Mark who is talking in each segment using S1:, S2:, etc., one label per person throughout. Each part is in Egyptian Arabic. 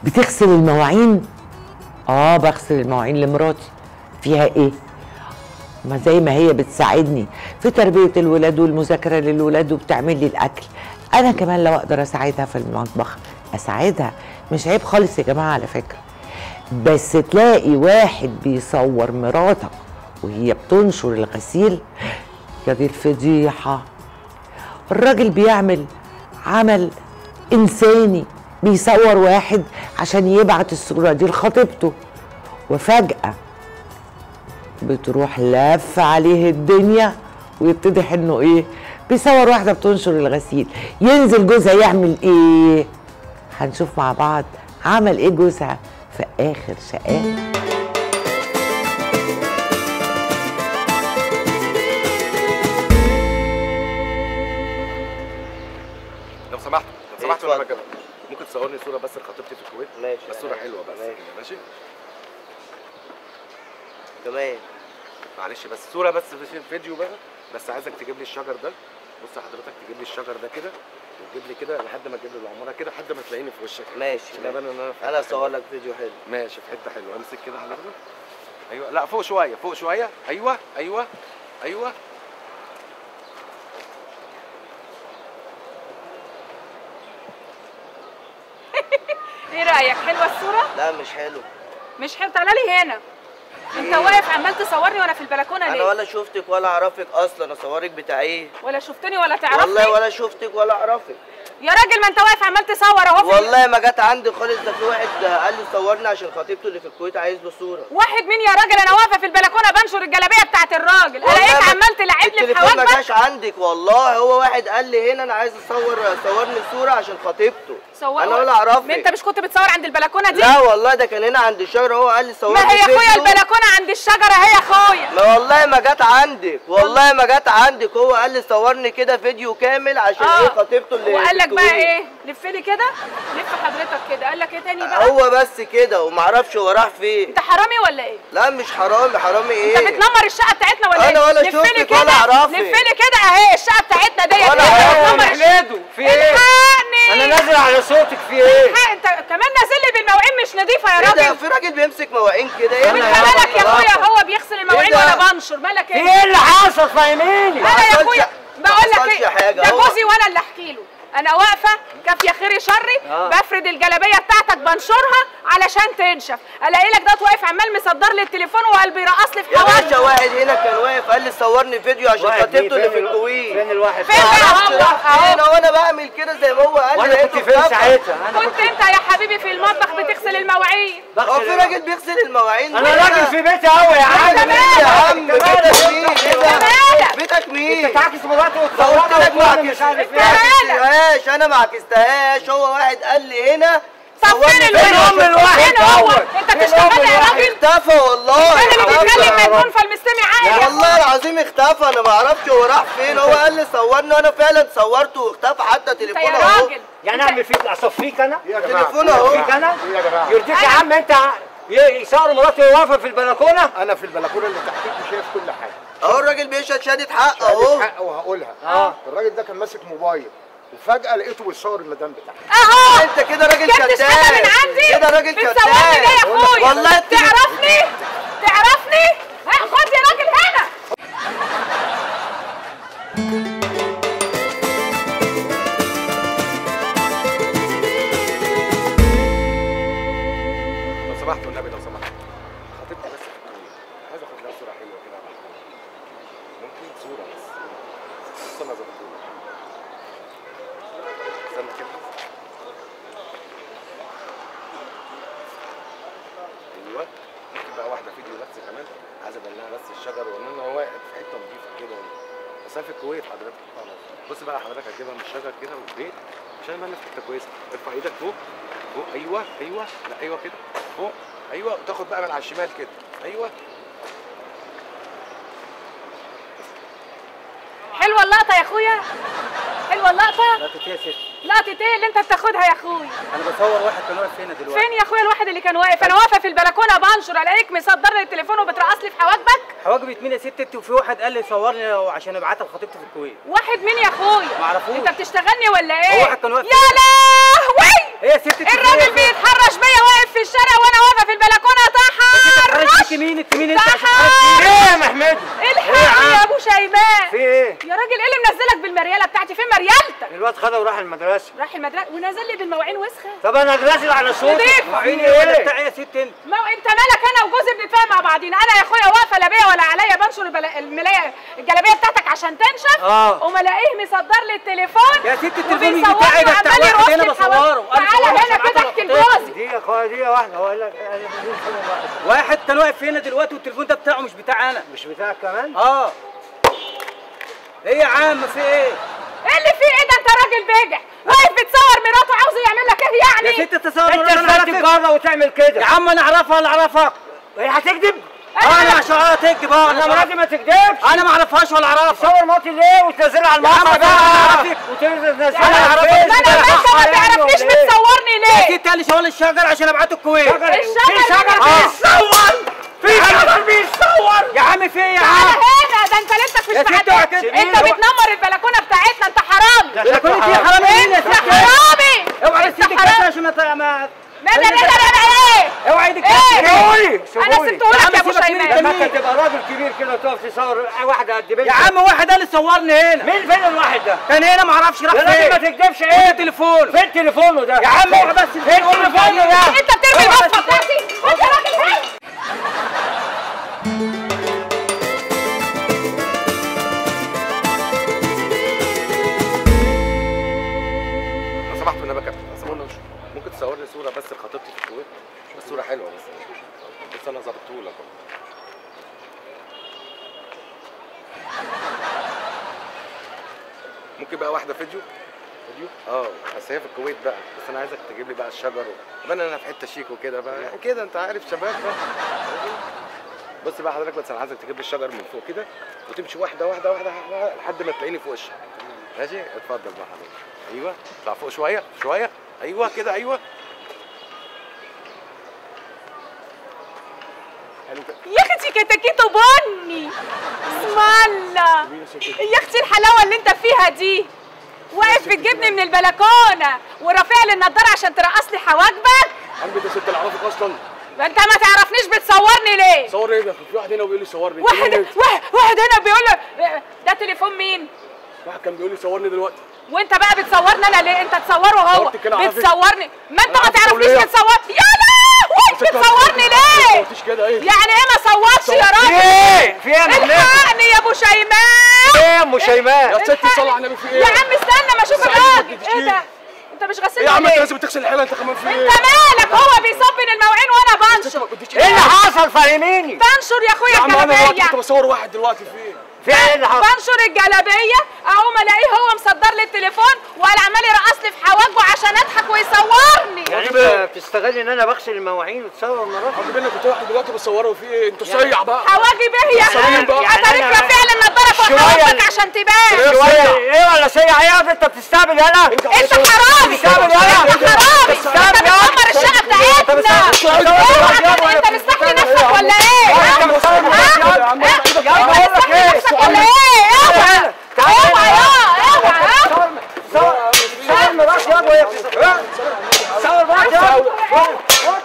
S1: بتغسل المواعين اه بغسل المواعين لمراتي فيها ايه ما زي ما هي بتساعدني في تربية الولاد والمذاكرة للولاد وبتعمل لي الأكل أنا كمان لو أقدر أساعدها في المطبخ أساعدها مش عيب خالص يا جماعة على فكرة بس تلاقي واحد بيصور مراتك وهي بتنشر الغسيل يا دي الفضيحة الراجل بيعمل عمل إنساني بيصور واحد عشان يبعت الصورة دي لخطيبته وفجأة بتروح لف عليه الدنيا ويتضح انه ايه بيصور واحده بتنشر الغسيل ينزل جوزها يعمل ايه هنشوف مع بعض عمل ايه جوزها في اخر شقاه
S2: لو سمحت لو سمحت
S3: اتفضل.
S2: وانا بجيبها ممكن تصورني صوره بس لخطيبتي في الكويت
S3: ماشي
S2: بس صوره حلوه بس
S3: ماشي.
S2: كده، ماشي
S3: تمام
S2: معلش بس صوره بس في فيديو بقى بس عايزك تجيب لي الشجر ده بص حضرتك تجيب لي الشجر ده كده وتجيب لي كده لحد ما تجيب لي العماره كده لحد ما تلاقيني في وشك
S3: ماشي
S2: كده بان ان انا في
S3: انا
S2: حتة
S3: اصور
S2: حلوة.
S3: لك فيديو حلو
S2: ماشي في حته حلوه امسك كده حضرتك ايوه لا فوق شويه فوق شويه ايوه ايوه ايوه
S4: ايه رايك حلوه الصوره
S3: لا مش حلو
S4: مش حلوه تعالى لي هنا انت واقف عمال تصورني وانا في البلكونه
S3: انا
S4: ليه
S3: ولا شفتك ولا اعرفك اصلا اصورك بتاع ايه
S4: ولا شفتني ولا تعرفني
S3: والله ولا شفتك ولا اعرفك
S4: يا راجل ما انت واقف عمال تصور اهو في
S3: والله ما جت عندي خالص ده في واحد قال لي صورني عشان خطيبته اللي في الكويت عايز له صوره
S4: واحد مين يا راجل انا واقفه في البلكونه بنشر الجلابيه بتاعت الراجل
S3: والله
S4: الاقيك
S3: ما-
S4: عمال تلعب لي في
S3: التليفون ما
S4: حواجبك
S3: جاش عندك والله هو واحد قال لي هنا انا عايز اصور صورني صوره عشان خطيبته
S4: صور
S3: انا ولا اعرفك
S4: ما انت مش كنت بتصور عند البلكونه دي
S3: لا والله ده كان هنا عند الشجره هو قال لي صورني
S4: ما هي اخويا
S3: فيديو.
S4: البلكونه عند الشجره هي اخويا
S3: ما والله ما جت عندك والله ما جت عندك هو قال لي صورني كده فيديو كامل عشان ايه خطيبته اللي
S4: وقال لك
S3: في
S4: بقى
S3: الكويت.
S4: ايه لف لي كده لف حضرتك كده قال لك ايه تاني بقى
S3: هو بس كده ومعرفش هو راح فين
S4: انت حرامي ولا ايه
S3: لا مش حرامي حرامي ايه
S4: انت بتنمر الشقه بتاعتنا ولا
S3: أنا
S4: ايه
S3: ولا
S4: لف لي
S3: شفتك
S4: كده،
S3: ولا أعرفك.
S4: لف لي كده اهي الشقه بتاعتنا ديت
S3: ولا
S4: انت
S3: أعرفك.
S4: بتنمر الش-
S5: حميدو في ايه؟
S4: الحقني
S5: انا نازل على صوتك في ايه؟
S4: الحق انت كمان نازل لي بالمواعين مش نظيفه يا
S3: ايه ده
S4: راجل
S3: في راجل بيمسك مواعين كده ايه
S4: انت
S3: ده
S4: مالك يا اخويا
S3: عم؟
S4: هو بيغسل المواعين
S3: ده؟
S4: وانا بنشر مالك
S5: في
S4: ايه
S5: ايه اللي حصل فاهميني؟
S4: انا يا
S3: حصلش-
S4: اخويا
S3: ما
S4: بقول لك
S3: حصلش
S4: ايه
S3: حاجة،
S4: ده
S3: هو-
S4: جوزي وانا اللي احكي له انا واقفه كافيه خيري شري
S5: آه.
S4: بفرد الجلابيه بتاعتك بنشرها علشان تنشف الاقي لك ده واقف عمال مصدر لي التليفون وقلبي رقص لي في
S3: يا
S4: حواجبي
S3: باشا واحد هنا كان واقف قال لي صورني فيديو عشان
S5: واحد
S3: خطيبته
S5: مين؟
S3: اللي في
S5: فين ال-
S3: الكويت
S5: فين الواحد
S4: فين
S5: ده؟
S4: بقى
S3: معرفش
S4: هو؟
S3: راح
S4: أهو.
S3: فين وانا بعمل كده زي ما هو قال لي
S5: وانا كنت
S3: لقيته
S5: فين
S3: اختفى.
S5: ساعتها؟ انا
S4: كنت انت يا حبيبي في المطبخ بتغسل المواعين
S3: هو في
S5: بغسل
S3: راجل بيغسل المواعين
S5: انا
S3: ده؟
S5: راجل في بيتي قوي يا عم
S3: انت مين يا عم
S5: انت
S3: بيتك
S5: مالك؟
S3: مين ايه
S4: انت
S3: ده
S4: مالك؟
S3: بيتك مين
S5: انت تعكس مراتي
S3: قلت
S5: وتصورها
S3: لك ما
S5: وتقول مش عارف
S4: انت
S5: ايه
S4: مالك؟
S3: عكستهاش انا ما عكستهاش هو واحد قال لي هنا
S4: طب
S3: صورني
S4: فين
S3: فيديو
S4: الولد؟
S5: أم الواحد
S4: فين هو؟
S5: دوت؟
S4: انت
S5: فين
S4: بتشتغل
S5: أم
S4: يا
S5: الواحد؟
S4: راجل
S3: اختفى والله
S4: انا اللي
S3: اختفى.
S4: بيتكلم مجنون فالمستمع عادي
S3: والله العظيم اختفى انا ما اعرفش هو راح فين هو قال لي صورني وانا فعلا صورته واختفى حتى
S4: انت
S3: تليفونه
S4: يا
S3: اهو
S4: راجل
S5: يعني اعمل فيك اصفيك انا؟
S3: تليفونه اهو
S5: فيك انا؟
S6: يا جماعه
S5: يرضيك يا عم انت يصور مراتي واقفه في البلكونه؟
S6: انا في البلكونه اللي تحتيك وشايف كل حاجه
S3: اهو الراجل بيشهد شهاده حق
S6: شهادة
S3: اهو
S6: حق وهقولها
S5: اه.
S6: الراجل ده كان ماسك موبايل وفجاه لقيته بيصور المدام بتاعته
S4: اهو
S3: انت كده راجل
S4: جبت
S3: كذاب
S4: شهاده من عندي
S3: كده راجل
S4: بتصورني ليه يا
S3: كذاب
S4: اخويا
S3: والله انت
S4: تعرفني تعرفني ها خد يا راجل هنا
S2: لو سمحت والنبي لو سمحت خطيبتي بس في الكويت عايز اخد لها صوره حلوه كده ممكن صوره بس بص انا ظبطتها استنى كده ايوه ممكن بقى واحده فيديو بس كمان عايز ابين لها بس الشجر وان انا واقف في حته نظيفه كده بس انا في الكويت حضرتك بص بقى حضرتك هتجيبها من الشجر كده والبيت عشان يبقى لنا في حته كويسه ارفع ايدك فوق فوق ايوه ايوه لا ايوه كده فوق ايوه وتاخد بقى من على الشمال كده ايوه
S4: حلوه اللقطه يا اخويا حلوه اللقطه
S5: لا تتيا ست
S4: لقطه ايه اللي انت بتاخدها يا اخويا
S5: انا بصور واحد كان واقف هنا دلوقتي
S4: فين يا اخويا الواحد اللي كان واقف انا واقفه في البلكونه بنشر الاقيك مصدر لي التليفون وبترقص لي في حواجبك
S5: حواجبي مين يا ست انت وفي واحد قال لي صورني عشان ابعتها لخطيبتي في الكويت
S4: واحد مين يا اخويا
S5: معرفوش.
S4: انت بتشتغلني ولا ايه
S5: هو واحد كان واقف
S4: يا لهوي
S5: ايه يا ست
S4: الراجل بيتحرش بيا واقف في الشارع وانا واقفه في البلكونه تحرش
S5: انت مين انت مين انت عشان
S4: تحرش
S5: ايه يا محمد
S4: الحقني يا ابو شيماء
S5: في ايه
S4: يا راجل ايه اللي منزلك بالمرياله بتاعتي فين مريالتك
S5: الواد خدها وراح المدرسه
S4: راح المدرسه ونزل لي بالمواعين وسخه
S5: طب انا نازل على صوتك
S4: نضيف.
S5: وعيني ايه بتاع يا ست انت
S4: ما هو انت مالك انا وجوزي بنتفاهم مع بعضينا انا يا اخويا واقفه لا بيا ولا عليا بنشر البلا- الملايه الجلابيه بتاعتك عشان تنشف
S5: آه.
S4: وما الاقيه مصدر لي التليفون
S5: يا ست التليفون
S4: وبيصورني
S5: بتاعي ده بتاع
S4: وعمال
S5: واحد
S4: يرقص
S5: هنا
S4: لي
S5: بصوره
S4: الحواجب.
S5: وأنا
S4: تعالى
S5: صورت
S4: هنا كده
S5: عشان
S4: احكي
S5: أبقى
S4: لجوزي
S5: دي يا اخويا دي واحده هقول لك واحد كان واقف هنا دلوقتي والتليفون ده بتاعه مش بتاع انا مش بتاعك كمان اه ايه يا عم في ايه
S4: ايه اللي فيه ايه ده انت راجل بجح واقف بتصور مراته عاوز يعمل لك ايه يعني
S5: يا ست تصور انت ازاي تتجرى وتعمل كده يا عم انا اعرفها ولا اعرفك هي هتكذب اه انا عشان اه تكذب اه انا مراتي ما تكذبش انا ما اعرفهاش ولا اعرفها تصور مراتي ليه وتنزلها على الموقع بقى وتنزلها
S4: انا
S5: على
S4: عرفت
S5: الفيس
S4: انا ما انت ما تعرفنيش بتصورني
S5: يا
S4: ليه
S5: ست قال لي شغل الشجر عشان ابعته الكويت
S4: الشجر
S5: في شجر
S4: اللي-
S5: بيتصور في شجر بيتصور يا عم في ايه يا
S4: تعالى
S5: عم
S4: هنا ده انت لسه
S5: يا
S4: مش
S5: ست
S4: معدي
S5: اوعى
S4: انت بتنمر البلكونه بتاعتنا انت حرامي
S5: ده كل دي حرام مين يا
S4: انت
S5: ست
S4: حرامي
S5: اوعى
S4: انت
S5: تسيبك
S4: حرامي
S5: عشان ما ما
S4: ماذا ماذا ماذا ايه
S5: اوعى ايدك
S4: ايه؟
S5: سيبوني
S4: انا سبتهولك يا ابو شيماء
S5: لما انت تبقى راجل كبير كده وتقف تصور واحده قد بنتك يا عم واحد اللي صورني هنا مين فين الواحد ده؟ كان هنا ما اعرفش راح فين يا ما تكذبش ايه تليفون فين تليفونه ده؟ يا عم اوعى بس فين تليفونه ده؟
S4: انت بترمي البطه بتاعتي انت راجل هاي
S2: لو سمحت والنبي يا كابتن لو سمحت ممكن تصور لي صوره بس لخطيبتي في الكويت بس صوره حلوه بس بس انا ظبطته لك أهو. ممكن بقى واحده فيديو فيديو اه بس هي في الكويت بقى بس انا عايزك تجيب لي بقى الشجر و... انا انا في حته شيك وكده بقى يعني كده انت عارف شباب بقى بص بقى حضرتك بس انا عايزك تجيب لي الشجر من فوق كده وتمشي واحده واحده واحده واحدة لحد ما تلاقيني فوق الشجر ماشي اتفضل بقى حضرتك ايوه اطلع فوق شويه شويه ايوه كده ايوه حلو كده
S4: يا اختي كتاكيتو بني اسم الله يا اختي الحلاوه اللي انت فيها دي واقف بتجيبني من البلكونه ورافع لي النضاره عشان ترقص لي حواجبك
S7: قلبي ده ست العرافك اصلا
S4: ما انت ما تعرفنيش بتصورني ليه
S7: صور ايه ده في واحد هنا بيقول لي صورني
S4: واحد واحد, واحد هنا بيقول له ده تليفون مين
S7: واحد كان بيقول لي صورني دلوقتي
S4: وانت بقى بتصورني انا ليه انت تصوره هو
S7: صورتك كده عافية.
S4: بتصورني ما انت ما
S7: عافية
S4: تعرفنيش
S7: وليه؟
S4: بتصور يا لهوي بتصورني
S7: ما
S4: ليه
S7: قلتيش كده ايه
S4: يعني ايه ما صورش يا راجل
S5: ايه في ايه يا محمد؟
S4: الحقني يا ابو شيماء
S5: ايه يا ام شيماء
S7: يا ست صلى على النبي في ايه
S4: يا عم استنى ما اشوف
S7: بس عايزك
S4: الراجل
S7: ما تجيش
S4: ايه ده انت مش
S7: ايه يا
S4: غسيل
S7: عم انت
S4: ليه
S7: لازم تغسل الحاله انت كمان في ايه
S4: انت مالك هو بيصبن المواعين وانا
S7: ست ما
S4: بنشر
S7: قلتيش
S5: ايه اللي حصل فهميني
S4: بنشر يا اخويا
S7: يا عم انا دلوقتي كنت
S4: الجلابيه
S7: بصور واحد دلوقتي في ايه
S5: في ايه اللي حصل
S4: بنشر الجلابيه اقوم الاقيه هو مصدر لي التليفون وقال عمال يرقص لي في حواجبه عشان اضحك ويصورني
S5: يعني انت بتستغل ان انا بغسل المواعين وتصور مراتي
S7: حبيبي انا كنت واحد دلوقتي بصوره في ايه انت صيع بقى
S4: حواجب ايه يا
S7: صارين بقى.
S4: يا طريق
S5: يعني
S4: يا
S5: أنا-
S4: فعل النضاره فوق
S5: شوية
S4: حواجبك
S5: ال-
S4: عشان تبان
S5: شويه ايه ولا سيع ايه انت بتستقبل يلا
S4: انت حرامي انت حرامي انت بتدمر الشقه بتاعتنا اوعى انت مستحلي نفسك ولا ايه؟
S5: انت مصور مراتي
S7: يا
S5: يلا
S7: عم
S4: ها؟
S7: انت
S5: يا عم
S4: انت
S5: بقول لك
S4: مستحلي
S5: ايه
S4: نفسك ولا ايه؟ اوعى اوعى يا اوعى ها؟
S5: صور صور مراتي يلا وهي بتصور صور مراتي يلا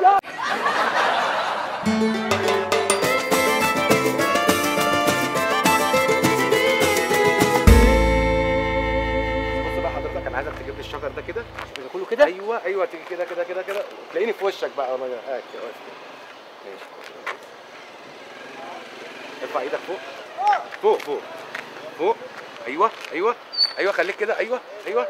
S2: بص بقى حضرتك انا عايزك تجيب لي الشجر ده كده
S5: كله كده
S2: ايوه ايوه تيجي كده كده كده كده تلاقيني في وشك بقى وانا قاعد كده واقف كده ماشي ارفع ايدك فوق فوق فوق فوق ايوه ايوه ايوه خليك كده ايوه ايوه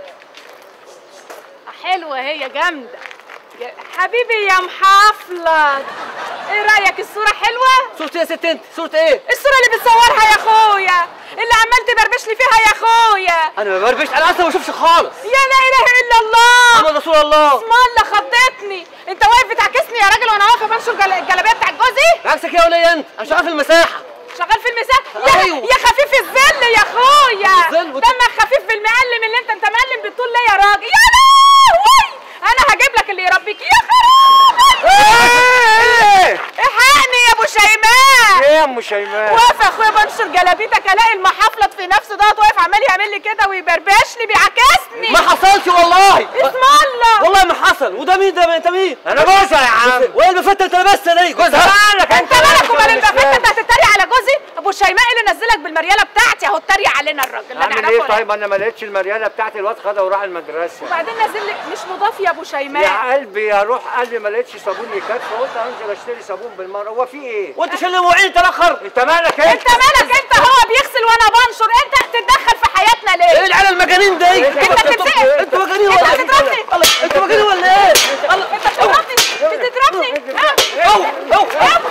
S4: حلوه هي جامده يا حبيبي يا محافلة ايه رايك الصوره حلوه
S5: صورة ايه يا ست انت صورة ايه
S4: الصوره اللي بتصورها يا اخويا اللي عمال تبربش لي فيها يا اخويا
S5: انا ما بربش انا اصلا ما بشوفش خالص
S4: يا لا اله الا الله
S5: محمد رسول الله
S4: اسم الله خضتني انت واقف بتعكسني يا راجل وانا واقفه بنشر جل- الجلابيه بتاعت جوزي
S5: عكسك يا ولية انت انا شغال في المساحة
S4: شغال في المساء يا,
S5: أيوة.
S4: يا خفيف الظل يا اخويا
S5: الظل وت-
S4: دمك خفيف في المعلم اللي انت انت معلم بالطول ليه يا راجل يا لهوي انا هجيب لك اللي يربيك يا خرابي
S5: ايه
S4: الحقني يا ابو شيماء
S5: ايه يا ام شيماء
S4: واقف يا اخويا بنشر جلابيتك الاقي المحافلط في نفسه دوت واقف عمال يعمل لي كده ويبربش لي بيعكسني
S5: ما حصلش والله
S4: اسم الله
S5: والله ما حصل وده مين ده انت مين انا جوزها يا عم وايه البفتة انت لابسها دي جوزها مالك
S4: انت مالك ومال البفتة انت هتتريق على جوزي ابو شيماء اللي نزلك بالمرياله بتاعتي اهو اتريق علينا الراجل لا
S5: اعمل
S4: نعرفه
S5: ايه
S4: ولا
S5: طيب انا ما لقيتش المرياله بتاعت الواد خدها وراح المدرسه
S4: وبعدين نازل لي مش مضاف يا ابو شيماء
S5: يا قلبي يا روح قلبي ما لقيتش صابون يكفي فقلت انزل اشتري صابون بالمره هو في ايه؟ وانت شل مواعين تاخر انت مالك
S4: انت مالك انت هو بيغسل وانا بنشر انت تتدخل في حياتنا ليه؟
S5: ايه العيال المجانين دي؟
S4: انت بتتسقف
S5: انت مجانين
S4: انت
S5: ولا ايه؟
S4: بتضربني
S5: انت مجانين ولا ايه؟
S4: انت بتضربني بتضربني ها؟
S5: أو أو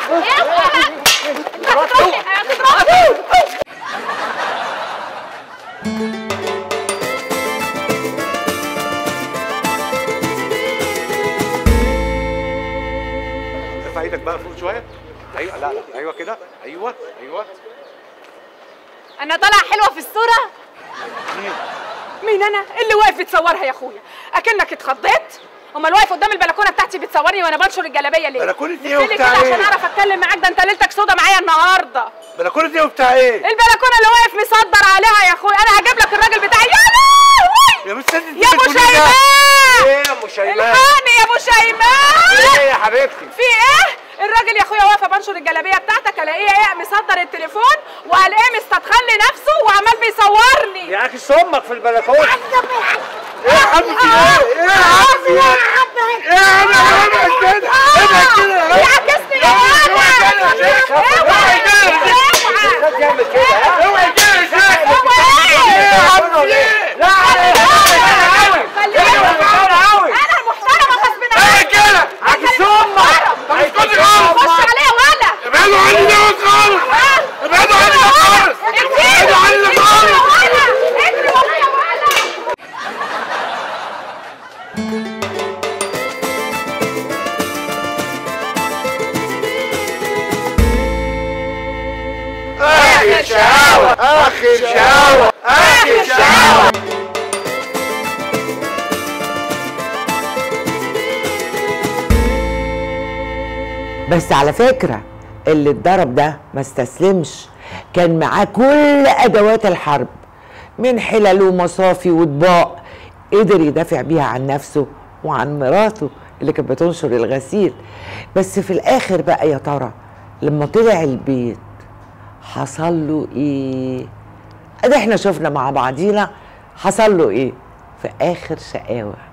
S4: انت بتضربني بتضربني
S2: ارفع ايدك بقى فوق شويه ايوه لا لا ايوه كده ايوه ايوه
S4: انا طالعه حلوه في الصوره مين انا اللي واقف بتصورها يا اخويا اكنك اتخضيت امال واقف قدام البلكونه بتاعتي بتصورني وانا بنشر الجلابيه ليه
S6: بلكونة ايه
S4: قلت لي
S6: وبتاع
S4: كده
S6: ايه؟
S4: عشان اعرف اتكلم معاك ده انت ليلتك سودا معايا النهارده
S6: بلكونة دي وبتاع ايه؟
S4: البلكونه اللي واقف مصدر عليها يا اخويا انا هجيب لك الراجل بتاعي يا لهوي
S6: يا مستر انت
S4: يا ابو
S6: بتقولي ده؟
S4: شيماء
S5: ايه يا ام شيماء؟
S4: الحقني يا ابو شيماء
S5: ايه يا حبيبتي؟
S4: في ايه الراجل يا اخويا واقفه بنشر الجلابيه بتاعتك الاقيه ايه مصدر التليفون والاقيه مستدخل لي نفسه وعمال بيصورني
S5: يا اخي امك في البلكونه
S6: ايه يا عم في ايه؟ ايه يا عم في ايه؟ ايه يا عم ابعد كده ابعد كده
S4: بيعكسني يا ولد اوعى اوعى
S5: يعمل كده ها؟
S6: اوعي كده يا شيخ
S4: اوعى
S6: ايه يا عم في ايه؟
S5: لا
S4: انا المحترمه غصب
S6: ايه
S4: عني
S6: كده؟
S5: عكس امك
S6: طب اسكتي خالص
S4: خش عليا ولا
S6: ابعدوا عني ده خالص ابعدوا عني ده خالص ابعدوا عني ده خالص
S4: اجري ورايا ولا
S6: اخي شهوة اخي شهوة اخي شهوة
S1: بس على فكرة اللي اتضرب ده ما استسلمش كان معاه كل أدوات الحرب من حلل ومصافي وطباق قدر يدافع بيها عن نفسه وعن مراته اللي كانت بتنشر الغسيل بس في الآخر بقى يا ترى لما طلع البيت حصل له ايه ادي احنا شفنا مع بعضينا حصل له ايه في اخر شقاوه